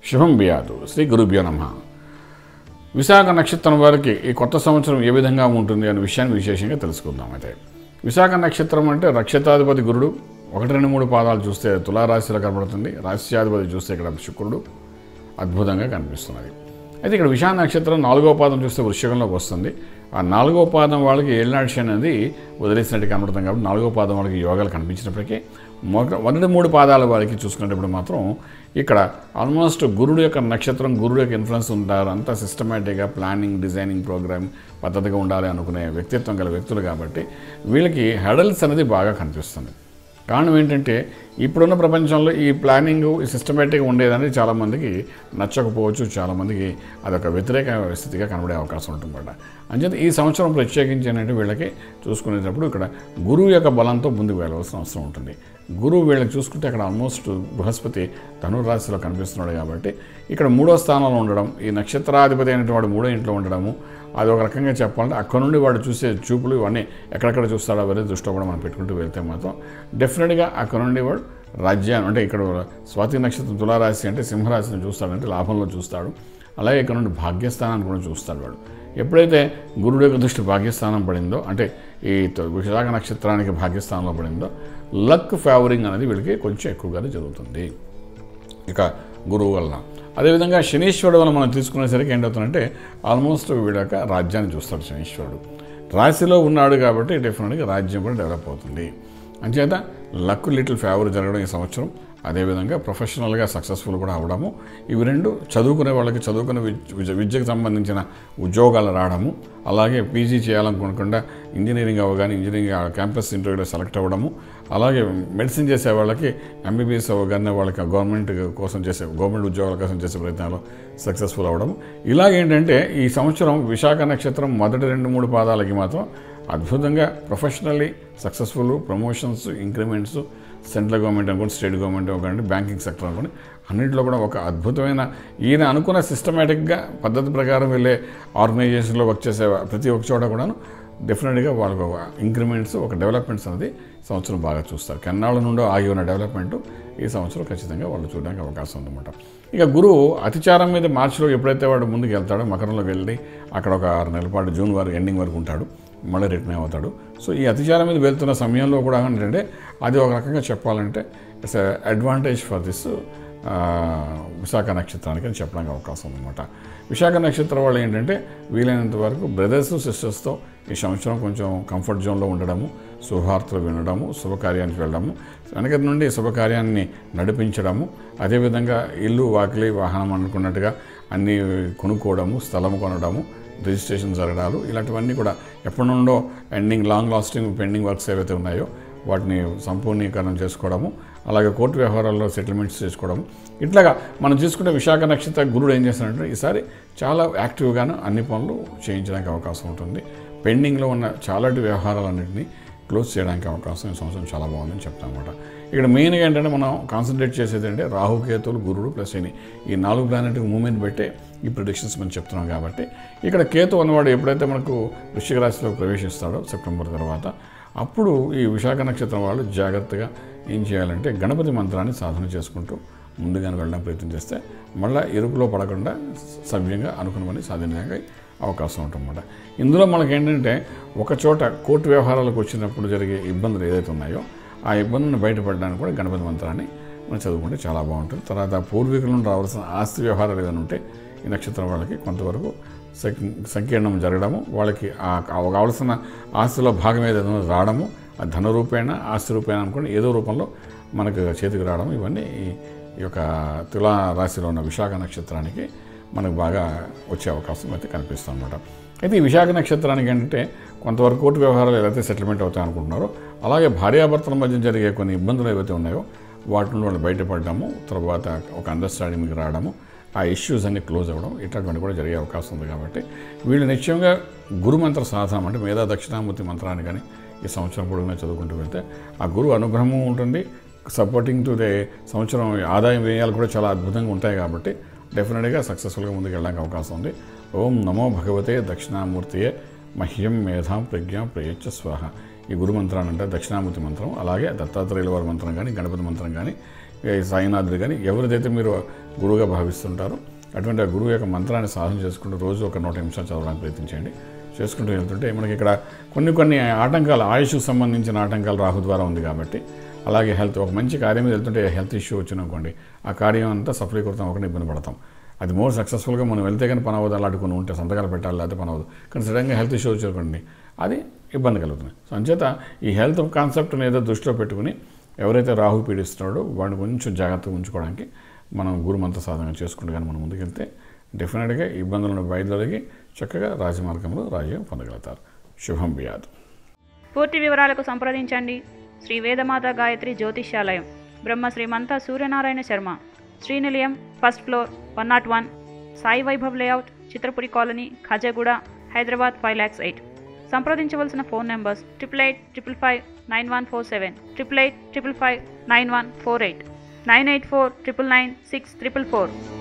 శుభం బియాదు శ్రీ గురుభ్యో నమ విశాఖ నక్షత్రం వారికి ఈ కొత్త సంవత్సరం ఏ విధంగా ఉంటుంది అనే విషయాన్ని విశేషంగా తెలుసుకుందాం అయితే విశాఖ నక్షత్రం అంటే రక్షతాధిపతి గురుడు ఒకటి రెండు మూడు పాదాలు చూస్తే తులారాశిలో కనబడుతుంది రాశ్యాధిపతి చూస్తే ఇక్కడ శుక్రుడు అద్భుతంగా కనిపిస్తున్నది అయితే ఇక్కడ విశాఖ నక్షత్రం నాలుగో పాదం చూస్తే వృశ్చికంలోకి వస్తుంది ఆ నాలుగో పాదం వాళ్ళకి ఏళ్ళనాడిషి అనేది వదిలేసినట్టు కనబడుతుంది కాబట్టి నాలుగో పాదం వాళ్ళకి యోగాలు కనిపించినప్పటికీ మొదటి మొదటి మూడు పాదాల వారికి చూసుకునేటప్పుడు మాత్రం ఇక్కడ ఆల్మోస్ట్ గురుడు యొక్క నక్షత్రం గురుడు యొక్క ఇన్ఫ్లుయెన్స్ ఉంటారు అంతా సిస్టమేటిక్గా ప్లానింగ్ డిజైనింగ్ ప్రోగ్రామ్ పద్ధతిగా ఉండాలి అనుకునే వ్యక్తిత్వం గల వ్యక్తులు కాబట్టి వీళ్ళకి హెడల్స్ అనేది బాగా కనిపిస్తుంది కారణం ఏంటంటే ఇప్పుడున్న ప్రపంచంలో ఈ ప్లానింగ్ ఈ సిస్టమేటిక్గా ఉండేదని చాలామందికి నచ్చకపోవచ్చు చాలామందికి అదొక వ్యతిరేక స్థితిగా కనబడే అవకాశం ఉంటుందన్నమాట అంచేత ఈ సంవత్సరం ప్రత్యేకించి ఏంటంటే వీళ్ళకి చూసుకునేటప్పుడు ఇక్కడ గురువు యొక్క బలంతో ముందుకు వెళ్ళవలసిన అవసరం ఉంటుంది గురువు వీళ్ళకి చూసుకుంటే అక్కడ ఆల్మోస్ట్ బృహస్పతి ధనురాశిలో కనిపిస్తున్నాడు కాబట్టి ఇక్కడ మూడో స్థానంలో ఉండడం ఈ నక్షత్రాధిపతి అయినటువంటి వాడు మూడో ఇంట్లో ఉండడము అది ఒక రకంగా చెప్పాలంటే అక్కడ నుండి వాడు చూసే చూపులు ఇవన్నీ ఎక్కడెక్కడ చూస్తాడో అవన్నీ దృష్టిలో కూడా మనం పెట్టుకుంటూ వెళ్తే మాత్రం డెఫినెట్గా అక్కడ నుండి వాడు రాజ్యాన్ని అంటే ఇక్కడ స్వాతి నక్షత్రం తులారాశి అంటే సింహరాశిని చూస్తాడంటే లాభంలో చూస్తాడు అలాగే ఇక్కడ నుండి భాగ్యస్థానాన్ని కూడా చూస్తాడు వాడు ఎప్పుడైతే గురుడు యొక్క దృష్టి భాగ్యస్థానం పడిందో అంటే ఈ త- విశాఖ నక్షత్రానికి భాగ్యస్థానంలో పడిందో లక్ ఫేవరింగ్ అనేది వీళ్ళకి కొంచెం ఎక్కువగానే జరుగుతుంది ఇక గురువు వలన అదేవిధంగా శనీశ్వరుడు వల్ల మనం తీసుకునేసరికి ఏంటవుతుందంటే ఆల్మోస్ట్ వీడు యొక్క రాజ్యాన్ని చూస్తాడు శనీశ్వరుడు రాశిలో ఉన్నాడు కాబట్టి డెఫినెట్గా రాజ్యం కూడా డెవలప్ అవుతుంది అంచేత లక్ లిటిల్ ఫేవర్ జరగడం ఈ సంవత్సరం అదేవిధంగా ప్రొఫెషనల్గా సక్సెస్ఫుల్ కూడా అవడము ఇవి రెండు చదువుకునే వాళ్ళకి చదువుకునే విద్య విద్య- విద్యకు సంబంధించిన ఉద్యోగాలు రావడము అలాగే పీజీ చేయాలనుకోకుండా ఇంజనీరింగ్ అవ్వగానే ఇంజనీరింగ్ క్యాంపస్ ఇంటర్వ్యూలో సెలెక్ట్ అవ్వడము అలాగే మెడిసిన్ చేసే వాళ్ళకి ఎంబీబీఎస్ అవ్వగానే వాళ్ళకి గవర్నమెంట్ కోసం చేసే గవర్నమెంట్ ఉద్యోగాల కోసం చేసే ప్రయత్నాలు సక్సెస్ఫుల్ అవ్వడం ఇలాగేంటంటే ఈ సంవత్సరం విశాఖ నక్షత్రం మొదటి రెండు మూడు పాదాలకి మాత్రం అద్భుతంగా professionally successful promotions increments central government అనుకోండి స్టేట్ గవర్నమెంట్ అనుకోండి బ్యాంకింగ్ సెక్టర్ అనుకోండి అన్నింటిలో కూడా ఒక అద్భుతమైన ఈయన అనుకున్న సిస్టమేటిక్గా పద్ధతి ప్రకారం వెళ్ళే ఆర్గనైజేషన్లో వర్క్ చేసే ప్రతి ఒక్క చోట కూడాను డెఫినెట్గా వాళ్ళకు ఒక ఇంక్రిమెంట్స్ ఒక డెవలప్మెంట్స్ అనేది సంవత్సరం బాగా చూస్తారు కెన్నాళ్ళ నుండో ఆగి ఉన్న డెవలప్మెంట్ ఈ సంవత్సరం ఖచ్చితంగా వాళ్ళు చూడడానికి అవకాశం ఉందన్నమాట ఇక గురువు అతిచారం మీద మార్చిలో ఎప్పుడైతే వాడు ముందుకు వెళ్తాడో మకరంలోకి వెళ్ళి అక్కడ ఒక ఆరు నెలల పాటు జూన్ వరకు ఎండింగ్ వరకు ఉంటాడు మళ్ళీ రిటర్న్ అవుతాడు సో ఈ అతిచారం మీద వెళ్తున్న సమయంలో కూడా ఏంటంటే అది ఒక రకంగా చెప్పాలంటే it's advantage for this Visakha నక్షత్రానికి అని చెప్పడానికి అవకాశం ఉందన్నమాట విశాఖ నక్షత్రం వాళ్ళు ఏంటంటే వీలైనంత వరకు బ్రదర్స్ సిస్టర్స్తో ఈ సంవత్సరం కొంచెం కంఫర్ట్ జోన్లో ఉండడము శుభార్తలు వినడము శుభకార్యానికి వెళ్ళడము వెనకటి నుండి శుభకార్యాన్ని నడిపించడము అదేవిధంగా ఇల్లు వాకిలి వాహనం అనుకున్నట్టుగా అన్నీ కొనుక్కోవడము స్థలం కొనడము రిజిస్ట్రేషన్ జరగడాలు ఇలాంటివన్నీ కూడా ఎప్పటి నుండో ending long lasting pending works ఏవైతే ఉన్నాయో వాటిని సంపూర్ణీకరణ చేసుకోవడము అలాగే కోర్టు వ్యవహారాల్లో సెటిల్మెంట్స్ చేసుకోవడం ఇట్లాగా మనం చూసుకుంటే విశాఖ నక్షత్ర గురుడు ఏం చేస్తాడంటే ఈసారి చాలా యాక్టివ్గాను అన్ని పనులు చేయించడానికి అవకాశం ఉంటుంది పెండింగ్లో ఉన్న చాలాటి వ్యవహారాలన్నింటినీ క్లోజ్ చేయడానికి అవకాశం ఈ సంవత్సరం చాలా బాగుందని చెప్తాం అనమాట ఇక్కడ మెయిన్గా ఏంటంటే మనం కాన్సన్ట్రేట్ చేసేది అంటే రాహుకేతులు గురుడు ప్లస్ శని ఈ నాలుగు ప్లానెట్ మూమెంట్ పెట్టే ఈ ప్రిడిక్షన్స్ మనం చెప్తున్నాం కాబట్టి ఇక్కడ కేతు అన్నవాడు ఎప్పుడైతే మనకు వృశ్చిక రాశిలో ప్రవేశిస్తాడో సెప్టెంబర్ తర్వాత అప్పుడు ఈ విశాఖ నక్షత్రం వాళ్ళు జాగ్రత్తగా ఏం చేయాలంటే గణపతి మంత్రాన్ని సాధన చేసుకుంటూ ముందుగానే వెళ్ళడం ప్రయత్నం చేస్తే మళ్ళీ ఎరుపులో పడకుండా సవ్యంగా అనుకున్నవన్నీ సాధించడానికి అవకాశం ఉంటుందన్నమాట ఇందులో మనకి ఏంటంటే ఒక చోట కోర్టు వ్యవహారాలకు వచ్చినప్పుడు జరిగే ఇబ్బందులు ఏదైతే ఉన్నాయో ఆ ఇబ్బందులను బయటపడడానికి కూడా గణపతి మంత్రాన్ని మనం చదువుకుంటే చాలా బాగుంటుంది తర్వాత పూర్వీకుల నుండి రావాల్సిన ఆస్తి వ్యవహారాలు ఏదైనా ఉంటే ఈ నక్షత్రం వాళ్ళకి కొంతవరకు సంక్- సంకీర్ణం జరగడము వాళ్ళకి ఆ ఆ కావలసిన ఆస్తిలో భాగం ఏదైనా రావడము ఆ ధన రూపేణ ఆస్తి రూపేణ అనుకోండి ఏదో రూపంలో మనకు చేతికి రావడం ఇవన్నీ ఈ- ఈ యొక్క తులా రాశిలో ఉన్న విశాఖ నక్షత్రానికి మనకు బాగా వచ్చే అవకాశం అయితే కనిపిస్తుంది అనమాట అయితే ఈ విశాఖ నక్షత్రానికి ఏంటంటే కొంతవరకు కోర్టు వ్యవహారాలు ఏదైతే సెటిల్మెంట్ అవుతాయి అనుకుంటున్నారో అలాగే భార్యాభర్తల మధ్య జరిగే కొన్ని ఇబ్బందులు ఏవైతే ఉన్నాయో వాటి నుండి వాళ్ళు బయటపడడము తర్వాత ఒక అండర్స్టాండింగ్కి రావడము ఆ ఇష్యూస్ అన్ని క్లోజ్ అవ్వడం ఇట్లాంటివన్నీ కూడా జరిగే అవకాశం ఉంది కాబట్టి వీళ్ళు నిశ్చయంగా గురుమంత్ర సాధనం అంటే మేధా దక్షిణామూర్తి మంత్రాన్ని కానీ ఈ సంవత్సరం పొడుగునా చదువుకుంటూ వెళ్తే ఆ గురువు అనుగ్రహము ఉంటుంది సపోర్టింగ్ టు దే సంవత్సరం ఆదాయం వ్యయాలు కూడా చాలా అద్భుతంగా ఉంటాయి కాబట్టి డెఫినెట్గా సక్సెస్ఫుల్గా ముందుకు వెళ్ళడానికి అవకాశం ఉంది ఓం నమో భగవతే దక్షిణామూర్తియే మహ్యం మేధాం ప్రజ్ఞ ప్రయచ్చ స్వాహ ఈ గురు మంత్రాన్ని అంటే దక్షిణామూర్తి మంత్రం అలాగే దత్తాత్రేయుల వారి మంత్రం కానీ గణపతి మంత్రం కానీ ఈ సాయినాథుడు కానీ ఎవరిదైతే మీరు గురువుగా భావిస్తుంటారో అటువంటి ఆ గురువు యొక్క మంత్రాన్ని సాధన చేసుకుంటూ రోజు ఒక నూట నిమిషాలు చదవడానికి ప్రయత్నించండి చేసుకుంటూ వెళ్తుంటే మనకి ఇక్కడ కొన్ని కొన్ని ఆటంకాలు ఆయుష్కు సంబంధించిన ఆటంకాలు రాహు ద్వారా ఉంది కాబట్టి అలాగే హెల్త్ ఒక మంచి కార్యం మీద వెళ్తుంటే హెల్త్ ఇష్యూ వచ్చిందనుకోండి ఆ కార్యం అంతా సఫలీకృతం అవ్వకుండా ఇబ్బంది పడతాం అది మోర్ సక్సెస్ఫుల్గా మనం వెళ్తే కానీ పని అవ్వదు అలాంటి కొన్ని ఉంటే సంతకాలు పెట్టాలి లేకపోతే పని అవ్వదు కానీ సడన్గా హెల్త్ ఇష్యూ వచ్చనుకోండి అది ఇబ్బంది కలుగుతుంది సో అంచేత ఈ హెల్త్ కాన్సెప్ట్ని ఏదో దృష్టిలో పెట్టుకుని ఎవరైతే రాహు పీడిస్తున్నాడో వాడిని కొంచెం జాగ్రత్తగా ఉంచుకోవడానికి మనం గురుమంత్ర సాధన చేసుకుంటూ కానీ మనం ముందుకెళ్తే డెఫినెట్గా ఇబ్బందులను బయలుదేరి చక్కగా రాజమార్గంలో రాజ్యం పొందగలుగుతారు శుభం బియాదు పూర్తి వివరాలకు సంప్రదించండి Shri Vedamata Gayatri Jyotishyalayam Brahma Srimantha Suryanarayana Sharma Srinilayam first floor one nought one Sai Vaibhav layout Chitrapuri colony Khajaguda Hyderabad five lakhs eight సంప్రదించవలసిన phone numbers triple eight triple five nine one four seven triple eight triple five nine one four eight nine eight four triple nine six triple four